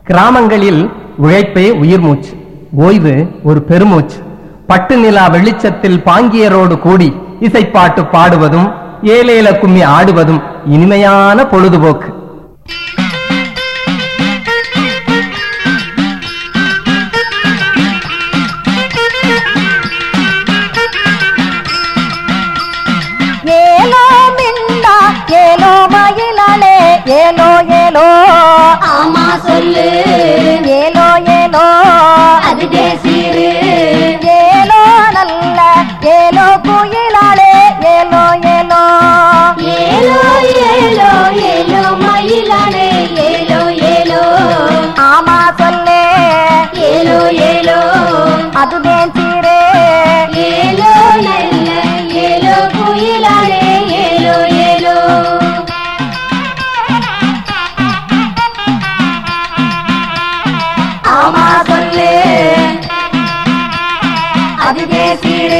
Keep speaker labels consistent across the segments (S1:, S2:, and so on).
S1: கிராமங்களில் உழைப்பே உயிர் மூச்சு ஓய்வு ஒரு பெருமூச்சு பட்டு நிலா வெளிச்சத்தில் பாங்கியரோடு கூடி இசைப்பாட்டு பாடுவதும் ஏலேல கும்மி ஆடுவதும் இனிமையான பொழுதுபோக்கு
S2: ஏலோ மிண்டா ஏலோ மயிலாளே ஏலோ ஏலோ
S3: ஆமா சொல்லு
S2: ஏலோ ஏலோ
S3: அது தேசிரு
S2: ஏலோ நல்ல ஏலோ குயிலாளே ஏலோ ஏலோ
S3: ஏலோ ஏலோ ஏலோ மயிலானே ஏலோ ஏலோ
S2: ஆமா சொல்லே
S3: ஏலோ ஏலோ
S2: அதுவே சீரே
S3: ஏலோ நல்ல ஏலோ குயிலானே ஏலோ ஏலோ ஆமா சொல்லு அது தேசிரு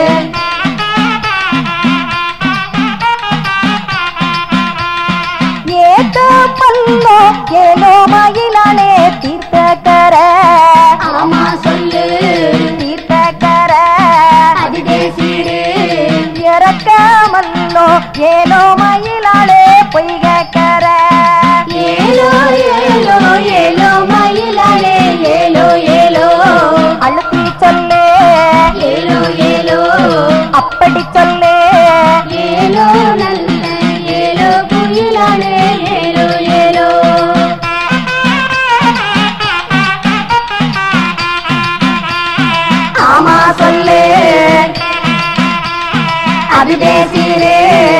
S2: ஏதோ பல்லோ ஏலோ மயிலாளே தீர்த்தக்கர
S3: ஆமா சொல்லு
S2: தீர்த்தக்கர
S3: அது தேசிரு
S2: இறக்கமல்லோ ஏலோ மயிலாளே பொய்கக்கர
S3: ஏலோ ஏலோ ஏலோ மயிலானே ஏலோ ஏலோ
S2: அழுத்தி சொல்லு
S3: ஏலோ ஏலோ
S2: அப்படி சொல்லு
S3: ஏலோ நல்ல ஏலோ குயிலானே ஏலோ ஏலோ ஆமா சொல்லு அது பேசிரு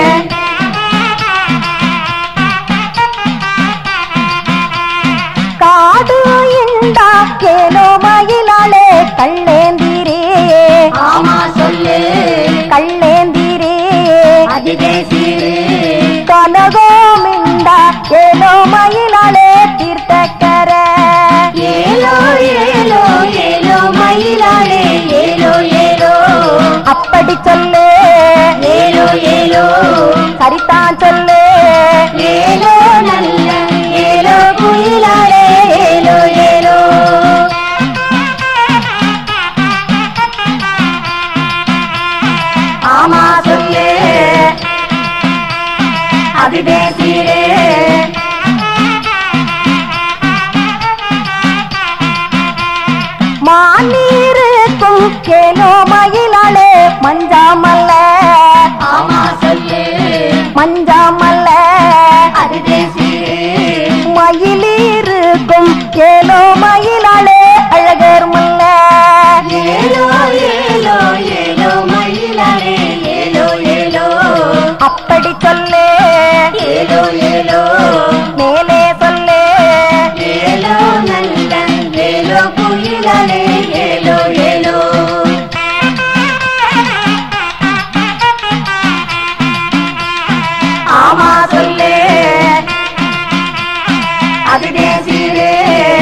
S2: காடு இண்டா ஏலோ மயிலாளே கள்ளேந்திரே
S3: ஆமா சொல்லு
S2: கள்ளேந்திரே
S3: அது பேசிரு
S2: கனகோமிண்டா ஏலோ மயிலாளே தீர்த்தக்கர
S3: ஏலோ ஏலோ ஏலோ மயிலானே ஏலோ ஏலோ
S2: அப்படி சொல்லு
S3: ஏலோ ஏலோ
S2: சரிதான் சொல்லு
S3: ஏலோ நல்ல ஏலோ குயிலாளே ஏலோ ஏலோ ஆமா சொல்லு அது பேசிரு
S2: மாநீருக்கும் ஏலோ மயிலாளே மஞ்சாமல்ல
S3: ஆமா சொல்லு
S2: மஞ்சாமல்ல
S3: அது பேசிரு
S2: மயிலிருக்கும் ஏலோ மயிலாளே அழகர் மல்ல
S3: ஏலோ ஏலோ ஏலோ மயிலாளே ஏலோ ஏலோ
S2: அப்படி சொல்லு
S3: ஏலோ ஏலோ
S2: மேலே சொல்லு
S3: ஏலோ நல்ல ஏலோ குயிலாளே ஏலோ ஏலோ ஆமா சொல்லு அது பேசிரு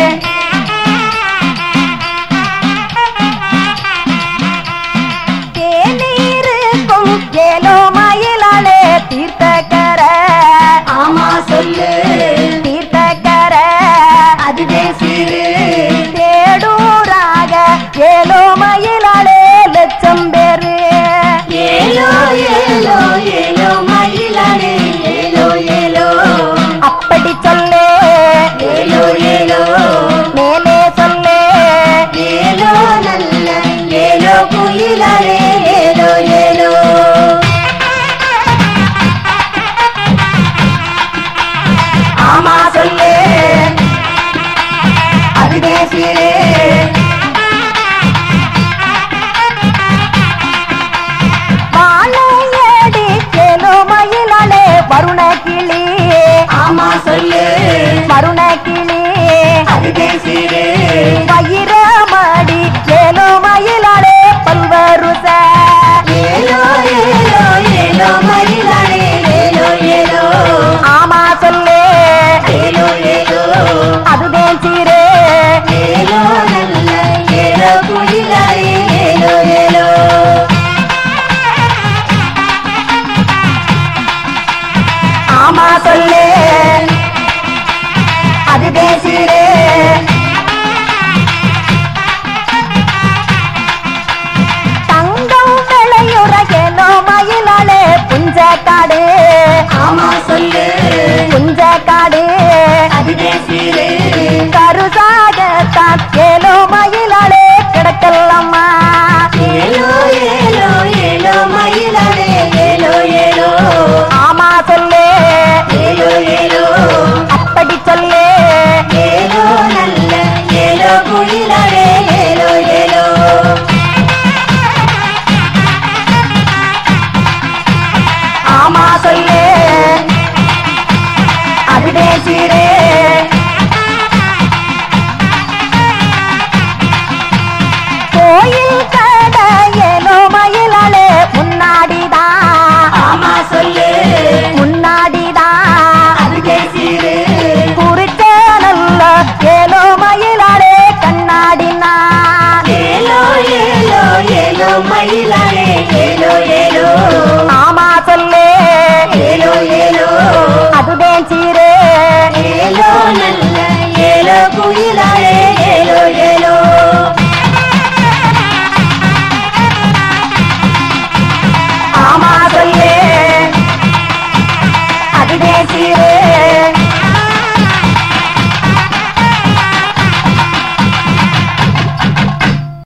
S2: தேநீருக்கும் ஏலோ மயிலாளே தீர்த்தக்கர
S3: ஆமா சொல்லு
S2: தீர்த்தக்கர
S3: அது பேசிரு
S2: தேடூராக ஏலோ மயிலாளே லட்சம் பேரு
S3: ஏலோ ஏலோ ஏலோ மயிலாளே ஏலோ ஏலோ
S2: அப்படி சொல்லு
S3: ஏலோ ஏலோ
S2: மேலே சொல்லு
S3: ஏலோ நல்ல ஏலோ குயிலாளே ஏலோ ஏலோ ஆமா சொல்லு அது பேசிரு
S2: வாழையடி ஏலோ மயிலாளே வருண கிளி
S3: ஆமா சொல்லு
S2: வருண கிளி
S3: அது பேசிரு
S2: வயிறமடி ஏலோ மயிலாளே பல்வருச
S3: ஏலோ ஏலோ ஏலோ மயிலாளே ஏலோ ஏலோ
S2: ஆமா சொல்லு
S3: ஏலோ ஏலோ
S2: அதுவே சீரே
S3: ஏலோ நல்ல ஏலோ குயிலாளே ஏலோ ஏலோ ஆமா சொல்லு அது பேசுறே ஆமா சொல்லு
S2: குஞ்ச காடு
S3: அதுவே சீரு
S2: கருசாகத்தான் ஏலோ மயிலாளே கிடக்கல்லம்மா
S3: ஏலோ ஏலோ ஏலோ மயிலாடே ஏலோ ஏலோ
S2: ஆமா சொல்லு
S3: ஏலோ ஏலோ
S2: அப்படி சொல்லு
S3: ஏலோ நல்ல ஏலோ குயிலாடே ஏலோ ஏலோ
S2: ஆமா சொல்லு அதுவே சீரே கோயில் கட ஏலோ மயிலாளே முன்னாடிதான்
S3: ஆமா சொல்லு
S2: முன்னாடிதான்
S3: அதுவே சீரு
S2: குறிச்ச நல்ல ஏலோ மயிலாளே கண்ணாடினா
S3: ஏலோ ஏலோ ஏலோ மயிலாடே ஏலோ ஏலோ
S2: ஆமா சொல்லு
S3: ஏலோ ஏலோ
S2: அதுவே சீரே
S3: ஏலோ நல்ல ஏலோ குயிலாடே